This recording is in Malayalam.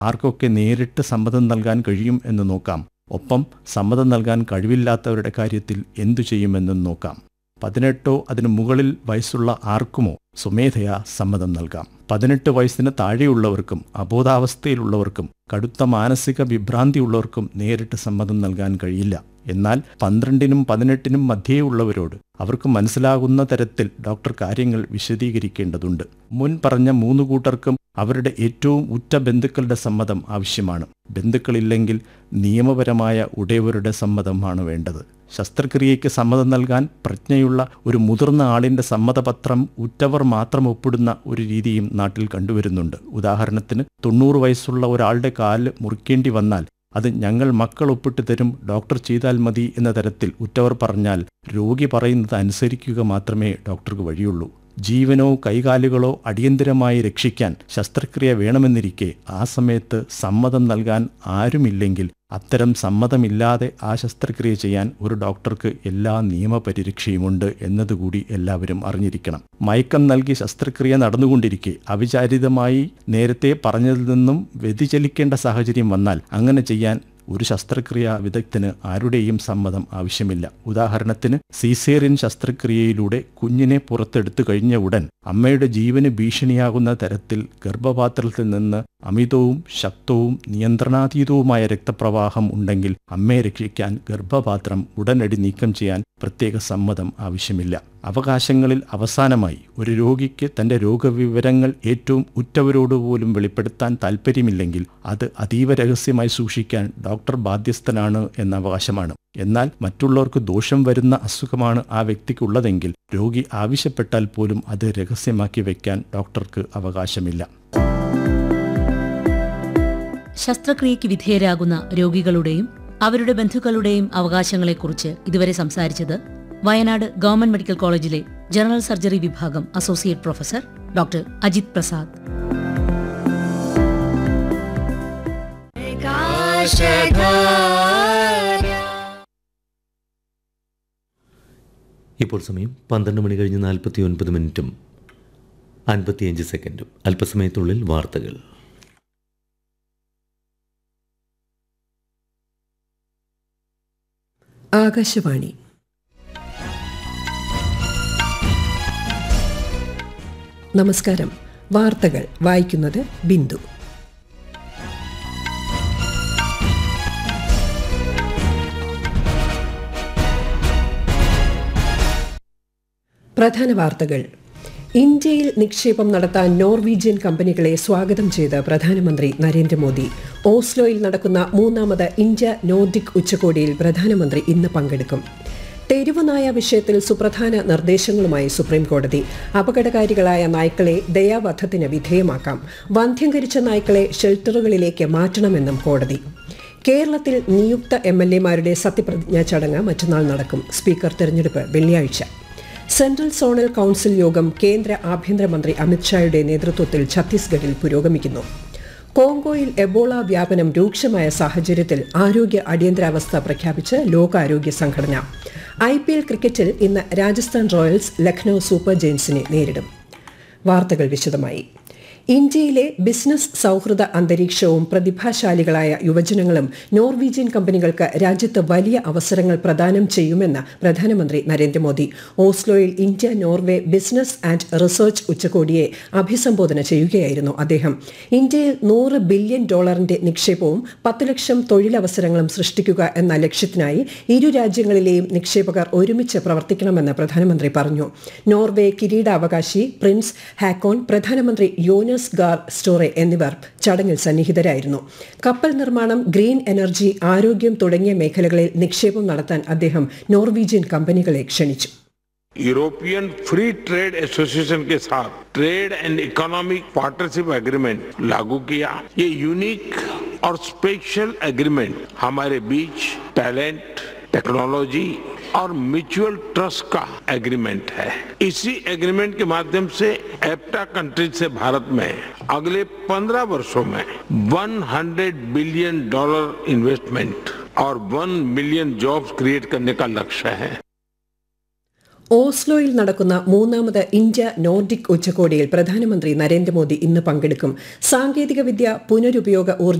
ആർക്കൊക്കെ നേരിട്ട് സമ്മതം നൽകാൻ കഴിയും എന്ന് നോക്കാം ഒപ്പം സമ്മതം നൽകാൻ കഴിവില്ലാത്തവരുടെ കാര്യത്തിൽ എന്തു ചെയ്യുമെന്നും നോക്കാം പതിനെട്ടോ അതിനു മുകളിൽ വയസ്സുള്ള ആർക്കുമോ സ്വമേധയാ സമ്മതം നൽകാം പതിനെട്ട് വയസ്സിന് താഴെയുള്ളവർക്കും അബോധാവസ്ഥയിലുള്ളവർക്കും കടുത്ത മാനസിക വിഭ്രാന്തിയുള്ളവർക്കും നേരിട്ട് സമ്മതം നൽകാൻ കഴിയില്ല എന്നാൽ പന്ത്രണ്ടിനും പതിനെട്ടിനും മധ്യേയുള്ളവരോട് അവർക്ക് മനസ്സിലാകുന്ന തരത്തിൽ ഡോക്ടർ കാര്യങ്ങൾ വിശദീകരിക്കേണ്ടതുണ്ട് മുൻ പറഞ്ഞ മൂന്ന് കൂട്ടർക്കും അവരുടെ ഏറ്റവും ഉറ്റ ബന്ധുക്കളുടെ സമ്മതം ആവശ്യമാണ് ബന്ധുക്കളില്ലെങ്കിൽ നിയമപരമായ ഉടയവരുടെ സമ്മതമാണ് വേണ്ടത് ശസ്ത്രക്രിയയ്ക്ക് സമ്മതം നൽകാൻ പ്രജ്ഞയുള്ള ഒരു മുതിർന്ന ആളിന്റെ സമ്മതപത്രം ഉറ്റവർ മാത്രം ഒപ്പിടുന്ന ഒരു രീതിയും നാട്ടിൽ കണ്ടുവരുന്നുണ്ട് ഉദാഹരണത്തിന് തൊണ്ണൂറ് വയസ്സുള്ള ഒരാളുടെ കാല് മുറിക്കേണ്ടി വന്നാൽ അത് ഞങ്ങൾ മക്കൾ ഒപ്പിട്ട് തരും ഡോക്ടർ ചെയ്താൽ മതി എന്ന തരത്തിൽ ഉറ്റവർ പറഞ്ഞാൽ രോഗി പറയുന്നത് അനുസരിക്കുക മാത്രമേ ഡോക്ടർക്ക് വഴിയുള്ളൂ ജീവനോ കൈകാലുകളോ അടിയന്തരമായി രക്ഷിക്കാൻ ശസ്ത്രക്രിയ വേണമെന്നിരിക്കെ ആ സമയത്ത് സമ്മതം നൽകാൻ ആരുമില്ലെങ്കിൽ അത്തരം സമ്മതമില്ലാതെ ആ ശസ്ത്രക്രിയ ചെയ്യാൻ ഒരു ഡോക്ടർക്ക് എല്ലാ നിയമപരിരക്ഷയുമുണ്ട് എന്നതുകൂടി എല്ലാവരും അറിഞ്ഞിരിക്കണം മയക്കം നൽകി ശസ്ത്രക്രിയ നടന്നുകൊണ്ടിരിക്കെ അവിചാരിതമായി നേരത്തെ പറഞ്ഞതിൽ നിന്നും വ്യതിചലിക്കേണ്ട സാഹചര്യം വന്നാൽ അങ്ങനെ ചെയ്യാൻ ഒരു ശസ്ത്രക്രിയ വിദഗ്ധന് ആരുടെയും സമ്മതം ആവശ്യമില്ല ഉദാഹരണത്തിന് സീസേറിയൻ ശസ്ത്രക്രിയയിലൂടെ കുഞ്ഞിനെ പുറത്തെടുത്തു കഴിഞ്ഞ ഉടൻ അമ്മയുടെ ജീവന് ഭീഷണിയാകുന്ന തരത്തിൽ ഗർഭപാത്രത്തിൽ നിന്ന് അമിതവും ശക്തവും നിയന്ത്രണാതീതവുമായ രക്തപ്രവാഹം ഉണ്ടെങ്കിൽ അമ്മയെ രക്ഷിക്കാൻ ഗർഭപാത്രം ഉടനടി നീക്കം ചെയ്യാൻ പ്രത്യേക സമ്മതം ആവശ്യമില്ല അവകാശങ്ങളിൽ അവസാനമായി ഒരു രോഗിക്ക് തന്റെ രോഗവിവരങ്ങൾ ഏറ്റവും ഉറ്റവരോട് പോലും വെളിപ്പെടുത്താൻ താൽപ്പര്യമില്ലെങ്കിൽ അത് അതീവ രഹസ്യമായി സൂക്ഷിക്കാൻ ഡോക്ടർ ബാധ്യസ്ഥനാണ് എന്ന അവകാശമാണ് എന്നാൽ മറ്റുള്ളവർക്ക് ദോഷം വരുന്ന അസുഖമാണ് ആ വ്യക്തിക്കുള്ളതെങ്കിൽ രോഗി ആവശ്യപ്പെട്ടാൽ പോലും അത് രഹസ്യമാക്കി വയ്ക്കാൻ ഡോക്ടർക്ക് അവകാശമില്ല ശസ്ത്രക്രിയയ്ക്ക് വിധേയരാകുന്ന രോഗികളുടെയും അവരുടെ ബന്ധുക്കളുടെയും അവകാശങ്ങളെക്കുറിച്ച് ഇതുവരെ സംസാരിച്ചത് വയനാട് ഗവൺമെന്റ് മെഡിക്കൽ കോളേജിലെ ജനറൽ സർജറി വിഭാഗം associate professor doctor Ajith Prasad ഇപ്പോൾ സമയം പന്ത്രണ്ട് മണി കഴിഞ്ഞ് നാൽപ്പത്തി ഒൻപത് മിനിറ്റും അൻപത്തിയഞ്ച് സെക്കൻഡും അല്പസമയത്തുള്ളിൽ വാർത്തകൾ ആകാശവാണി നമസ്കാരം വാർത്തകൾ വായിക്കുന്നത് ബിന്ദു പ്രധാന വാർത്തകൾ ഇന്ത്യയിൽ നിക്ഷേപം നടത്താൻ നോർവീജിയൻ കമ്പനികളെ സ്വാഗതം ചെയ്ത് പ്രധാനമന്ത്രി നരേന്ദ്രമോദി ഓസ്ലോയിൽ നടക്കുന്ന മൂന്നാമത് ഇന്ത്യ നോർഡിക് ഉച്ചകോടിയിൽ പ്രധാനമന്ത്രി ഇന്ന് പങ്കെടുക്കും തെരുവുനായ വിഷയത്തിൽ സുപ്രധാന നിർദ്ദേശങ്ങളുമായി സുപ്രീംകോടതി അപകടകാരികളായ നായ്ക്കളെ ദയാവധത്തിന് വിധേയമാക്കാം വന്ധ്യംകരിച്ച നായ്ക്കളെ ഷെൽട്ടറുകളിലേക്ക് മാറ്റണമെന്നും കോടതി കേരളത്തിൽ നിയുക്ത എം എൽ എമാരുടെ സത്യപ്രതിജ്ഞാ ചടങ്ങ് മറ്റന്നാൾ നടക്കും സ്പീക്കർ തെരഞ്ഞെടുപ്പ് വെള്ളിയാഴ്ച സെൻട്രൽ സോണൽ കൌൺസിൽ യോഗം കേന്ദ്ര ആഭ്യന്തരമന്ത്രി അമിത്ഷായുടെ നേതൃത്വത്തിൽ ഛത്തീസ്ഗഡിൽ പുരോഗമിക്കുന്നു കോങ്കോയിൽ എബോള വ്യാപനം രൂക്ഷമായ സാഹചര്യത്തിൽ ആരോഗ്യ അടിയന്തരാവസ്ഥ പ്രഖ്യാപിച്ച് ലോകാരോഗ്യ സംഘടന ഐ പി എൽ ക്രിക്കറ്റിൽ ഇന്ന് രാജസ്ഥാൻ റോയൽസ് ലക്നൌ സൂപ്പർ ജെയിൻസിനെ നേരിടും വാർത്തകൾ വിശദമായി ഇന്ത്യയിലെ ബിസിനസ് സൗഹൃദ അന്തരീക്ഷവും പ്രതിഭാശാലികളായ യുവജനങ്ങളും നോർവീജിയൻ കമ്പനികൾക്ക് രാജ്യത്ത് വലിയ അവസരങ്ങൾ പ്രദാനം ചെയ്യുമെന്ന് പ്രധാനമന്ത്രി നരേന്ദ്രമോദി ഓസ്ലോയിൽ India Norway business and research ഉച്ചകോടിയെ അഭിസംബോധന ചെയ്യുകയായിരുന്നു അദ്ദേഹം ഇന്ത്യയിൽ നൂറ് ബില്യൺ ഡോളറിന്റെ നിക്ഷേപവും പത്ത് ലക്ഷം തൊഴിലവസരങ്ങളും സൃഷ്ടിക്കുക എന്ന ലക്ഷ്യത്തിനായി ഇരു രാജ്യങ്ങളിലെയും നിക്ഷേപകർ ഒരുമിച്ച് പ്രവർത്തിക്കണമെന്ന് പ്രധാനമന്ത്രി പറഞ്ഞു നോർവേ കിരീടാവകാശി പ്രിൻസ് ഹാക്കോൺ പ്രധാനമന്ത്രി യോനസ് ഗാർ സ്റ്റോറെ എന്നിവർ ചടങ്ങിൽ സന്നിഹിതരായിരുന്നു കപ്പൽ നിർമ്മാണം ഗ്രീൻ എനർജി ആരോഗ്യം തുടങ്ങിയ മേഖലകളിൽ നിക്ഷേപം നടത്താൻ അദ്ദേഹം നോർവീജിയൻ കമ്പനികളെ ക്ഷണിച്ചു यूरोपियन फ्री ट्रेड एसोसिएशन के साथ trade and economic partnership agreement लागू किया ये यूनिक और स्पेशल एग्रीमेंट हमारे बीच टैलेंट टेक्नोलॉजी और म्यूचुअल ट्रस्ट का एग्रीमेंट है इसी एग्रीमेंट के माध्यम से एप्टा कंट्रीज से भारत में अगले 15 वर्षों में 100 बिलियन डॉलर इन्वेस्टमेंट और 1 मिलियन जॉब्स क्रिएट करने का लक्ष्य है ഓസ്ലോയിൽ നടക്കുന്ന മൂന്നാമത് ഇന്ത്യ നോർഡിക് ഉച്ചകോടിയിൽ പ്രധാനമന്ത്രി നരേന്ദ്രമോദി ഇന്ന് പങ്കെടുക്കും സാങ്കേതികവിദ്യ പുനരുപയോഗ ഊർജ്ജ